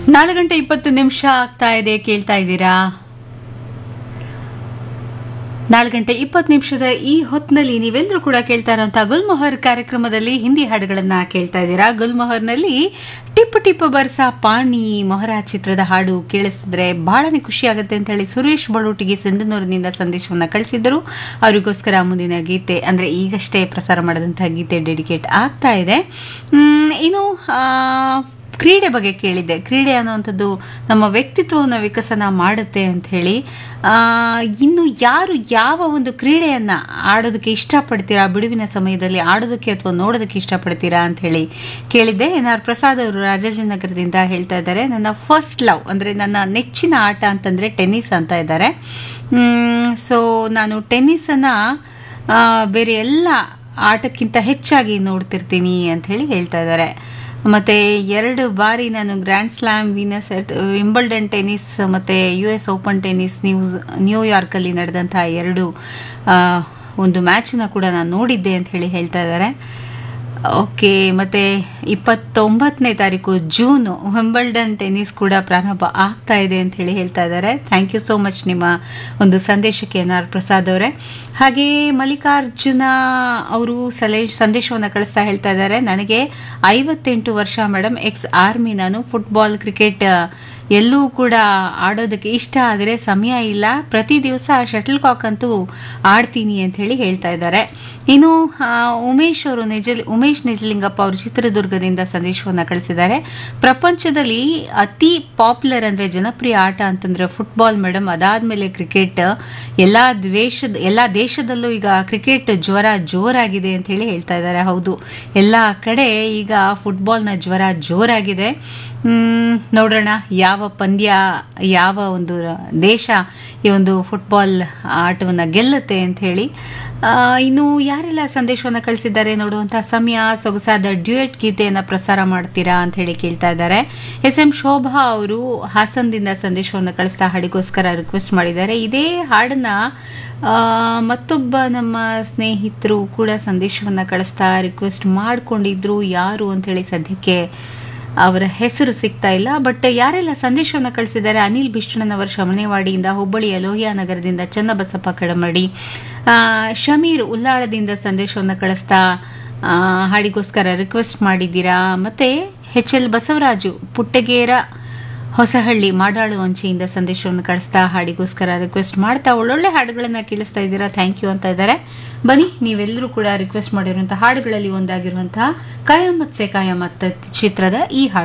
ನಾಲ್ಕು ಗಂಟೆ ಇಪ್ಪತ್ತು ನಿಮಿಷ ಆಗ್ತಾ ಇದೆ ಕೇಳ್ತಾ ಇದ್ದೀರಾ ನಾಲ್ಕು ಗಂಟೆ ಇಪ್ಪತ್ತು ನಿಮಿಷದ ಈ ಹೊತ್ತಿನಲ್ಲಿ ನೀವೆಲ್ಲರೂ ಕೂಡ ಕೇಳ್ತಾ ಇರುವಂತಹ ಗುಲ್ಮೊಹರ್ ಕಾರ್ಯಕ್ರಮದಲ್ಲಿ ಹಿಂದಿ ಹಾಡುಗಳನ್ನ ಕೇಳ್ತಾ ಇದ್ದೀರಾ ಗುಲ್ಮೊಹರ್ನಲ್ಲಿ ಟಿಪ್ಪು ಟಿಪ್ಪು ಬರ್ಸ ಪಾಣಿ ಮೊಹರ ಚಿತ್ರದ ಹಾಡು ಕೇಳಿಸಿದ್ರೆ ಬಹಳನೇ ಖುಷಿ ಆಗುತ್ತೆ ಅಂತ ಹೇಳಿ ಸುರೇಶ್ ಬಳುಟಿಗೆ ಸಿಂಧನೂರಿನಿಂದ ಸಂದೇಶವನ್ನ ಕಳಿಸಿದ್ದರು ಅವರಿಗೋಸ್ಕರ ಮುಂದಿನ ಗೀತೆ ಅಂದ್ರೆ ಈಗಷ್ಟೇ ಪ್ರಸಾರ ಮಾಡಿದಂತಹ ಗೀತೆ ಡೆಡಿಕೇಟ್ ಆಗ್ತಾ ಇದೆ ಮ್, ಇನ್ನು ಆ, ಕ್ರೀಡೆ ಬಗ್ಗೆ ಕೇಳಿದ್ದೆ ಕ್ರೀಡೆ ಅನ್ನುವಂಥದ್ದು ನಮ್ಮ ವ್ಯಕ್ತಿತ್ವವನ್ನು ವಿಕಸನ ಮಾಡುತ್ತೆ ಅಂತ ಹೇಳಿ ಆ, ಇನ್ನು ಯಾರು ಯಾವ ಒಂದು ಕ್ರೀಡೆಯನ್ನ ಆಡೋದಕ್ಕೆ ಇಷ್ಟಪಡ್ತೀರಾ ಬಿಡುವಿನ ಸಮಯದಲ್ಲಿ ಆಡೋದಕ್ಕೆ ಅಥವಾ ನೋಡೋದಕ್ಕೆ ಇಷ್ಟಪಡ್ತೀರಾ ಅಂತ ಹೇಳಿ ಕೇಳಿದ್ದೆ ಎನ್ ಆರ್ ಪ್ರಸಾದ್ ಅವರು ರಾಜಾಜಿನಗರದಿಂದ ಹೇಳ್ತಾ ಇದ್ದಾರೆ ನನ್ನ ಫಸ್ಟ್ ಲವ್ ಅಂದ್ರೆ ನನ್ನ ನೆಚ್ಚಿನ ಆಟ ಅಂತಂದ್ರೆ ಟೆನ್ನಿಸ್ ಅಂತ ಇದ್ದಾರೆ ಸೊ ನಾನು ಟೆನ್ನಿಸನ್ನ ಆ, ಬೇರೆ ಎಲ್ಲ ಆಟಕ್ಕಿಂತ ಹೆಚ್ಚಾಗಿ ನೋಡ್ತಿರ್ತೀನಿ ಅಂತ ಹೇಳಿ ಹೇಳ್ತಾ ಇದ್ದಾರೆ ಮತ್ತೆ ಎರಡು ಬಾರಿ ನಾನು grand slam Venus Wimbledon tennis ಮತ್ತೆ U S open tennis news ನ್ಯೂಯಾರ್ಕಲ್ಲಿ ನಡೆದಂತಹ ಎರಡು ಆ, ಒಂದು ಮ್ಯಾಚನ್ನ ಕೂಡ ನಾನು ನೋಡಿದ್ದೆ ಅಂತ ಹೇಳಿ ಹೇಳ್ತಾ ಇದ್ದಾರೆ ಓಕೆ ಮತ್ತೆ ಇಪ್ಪತ್ತೊಂಬತ್ತನೇ ತಾರೀಕು ಜೂನ್ ವಿಂಬಲ್ಡನ್ ಟೆನ್ನಿಸ್ ಕೂಡ ಪ್ರಾರಂಭ ಆಗ್ತಾ ಇದೆ ಅಂತ ಹೇಳಿ ಹೇಳ್ತಾ ಇದ್ದಾರೆ ಥ್ಯಾಂಕ್ ಯು ಸೋ ಮಚ್ ನಿಮ್ಮ ಒಂದು ಸಂದೇಶಕ್ಕೆ ಎನ್ ಆರ್ ಪ್ರಸಾದ್ ಅವರೇ ಹಾಗೆ ಮಲ್ಲಿಕಾರ್ಜುನ ಅವರು ಸಲಹೆ ಸಂದೇಶವನ್ನು ಕಳಿಸ್ತಾ ಹೇಳ್ತಾ ಇದ್ದಾರೆ ನನಗೆ ಐವತ್ತೆಂಟು ವರ್ಷ ಮೇಡಮ್ ಎಕ್ಸ್ ಆರ್ಮಿ ನಾನು ಫುಟ್ಬಾಲ್ ಕ್ರಿಕೆಟ್ ಎಲ್ಲೂ ಕೂಡ ಆಡೋದಕ್ಕೆ ಇಷ್ಟ ಆದರೆ ಸಮಯ ಇಲ್ಲ ಪ್ರತಿ ದಿವಸ ಶಟಲ್ ಕಾಕ್ ಅಂತೂ ಆಡ್ತೀನಿ ಅಂತ ಹೇಳಿ ಹೇಳ್ತಾ ಇದ್ದಾರೆ ಇನ್ನು ಆ, ಉಮೇಶ್ ಅವರು ನಿಜ ಉಮೇಶ್ ನಿಜಲಿಂಗಪ್ಪ ಅವರು ಚಿತ್ರದುರ್ಗದಿಂದ ಸಂದೇಶವನ್ನು ಕಳಿಸಿದ್ದಾರೆ ಪ್ರಪಂಚದಲ್ಲಿ ಅತಿ ಪಾಪ್ಯುಲರ್ ಅಂದ್ರೆ ಜನಪ್ರಿಯ ಆಟ ಅಂತಂದ್ರೆ ಫುಟ್ಬಾಲ್ ಮೇಡಮ್ ಅದಾದ್ಮೇಲೆ ಕ್ರಿಕೆಟ್ ಎಲ್ಲಾ ದೇಶದ ಎಲ್ಲಾ ದೇಶದಲ್ಲೂ ಈಗ ಕ್ರಿಕೆಟ್ ಜ್ವರ ಜೋರಾಗಿದೆ ಅಂತ ಹೇಳಿ ಹೇಳ್ತಾ ಇದ್ದಾರೆ ಹೌದು ಎಲ್ಲ ಕಡೆ ಈಗ ಫುಟ್ಬಾಲ್ನ ಜ್ವರ ಜೋರಾಗಿದೆ ಮ್, ನೋಡೋಣ ಯಾವ ಪಂದ್ಯ ಯಾವ ಒಂದು ದೇಶ ಈ ಒಂದು ಫುಟ್ಬಾಲ್ ಆಟವನ್ನು ಗೆಲ್ಲುತ್ತೆ ಅಂತ ಹೇಳಿ ಆ, ಇನ್ನು ಯಾರೆಲ್ಲ ಸಂದೇಶವನ್ನು ಕಳಿಸಿದ್ದಾರೆ ನೋಡುವಂತಹ ಸಮಯ ಸೊಗಸಾದ ಡ್ಯೂಯೆಟ್ ಗೀತೆಯನ್ನು ಪ್ರಸಾರ ಮಾಡ್ತೀರಾ ಅಂತ ಹೇಳಿ ಕೇಳ್ತಾ ಇದ್ದಾರೆ ಎಸ್ ಎಂ ಶೋಭಾ ಅವರು ಹಾಸನದಿಂದ ಸಂದೇಶವನ್ನು ಕಳಿಸ್ತಾ ಹಾಡಿಗೋಸ್ಕರ ರಿಕ್ವೆಸ್ಟ್ ಮಾಡಿದ್ದಾರೆ ಇದೇ ಹಾಡನ್ನ ಆ, ಮತ್ತೊಬ್ಬ ನಮ್ಮ ಸ್ನೇಹಿತರು ಕೂಡ ಸಂದೇಶವನ್ನು ಕಳಿಸ್ತಾ ರಿಕ್ವೆಸ್ಟ್ ಮಾಡ್ಕೊಂಡಿದ್ರು ಯಾರು ಅಂತ ಹೇಳಿ ಸದ್ಯಕ್ಕೆ ಅವರ ಹೆಸರು ಸಿಗ್ತಾ ಇಲ್ಲ ಬಟ್ ಯಾರೆಲ್ಲ ಸಂದೇಶವನ್ನು ಕಳಿಸಿದ್ದಾರೆ ಅನಿಲ್ ಬಿಷ್ಟಣ್ಣನವರ ಶಮನೇವಾಡಿಯಿಂದ ಹುಬ್ಬಳ್ಳಿಯ ಲೋಹಿಯಾ ನಗರದಿಂದ ಚನ್ನಬಸಪ್ಪ ಕಡಮಡಿ ಆ, ಶಮೀರ್ ಉಲ್ಲಾಳದಿಂದ ಸಂದೇಶವನ್ನು ಕಳಿಸ್ತಾ ಆ, ಹಾಡಿಗೋಸ್ಕರ ರಿಕ್ವೆಸ್ಟ್ ಮಾಡಿದ್ದೀರಾ ಮತ್ತೆ ಎಚ್ ಎಲ್ ಬಸವರಾಜು ಪುಟ್ಟಗೇರ ಹೊಸಹಳ್ಳಿ ಮಾಡಾಳು ಅಂಚೆಯಿಂದ ಸಂದೇಶವನ್ನು ಕಳಿಸ್ತಾ ಹಾಡಿಗೋಸ್ಕರ ರಿಕ್ವೆಸ್ಟ್ ಮಾಡ್ತಾ ಒಳ್ಳೊಳ್ಳೆ ಹಾಡುಗಳನ್ನ ಕೇಳಿಸ್ತಾ ಇದ್ದೀರಾ ಥ್ಯಾಂಕ್ ಯು ಅಂತ ಇದ್ದಾರೆ ಬನ್ನಿ ನೀವೆಲ್ಲರೂ ಕೂಡ ರಿಕ್ವೆಸ್ಟ್ ಮಾಡಿರುವಂತಹ ಹಾಡುಗಳಲ್ಲಿ ಒಂದಾಗಿರುವಂತಹ ಕಾಯಮತ್ ಸೆ ಕಾಯಮತ್ ಚಿತ್ರದ ಈ ಹಾಡು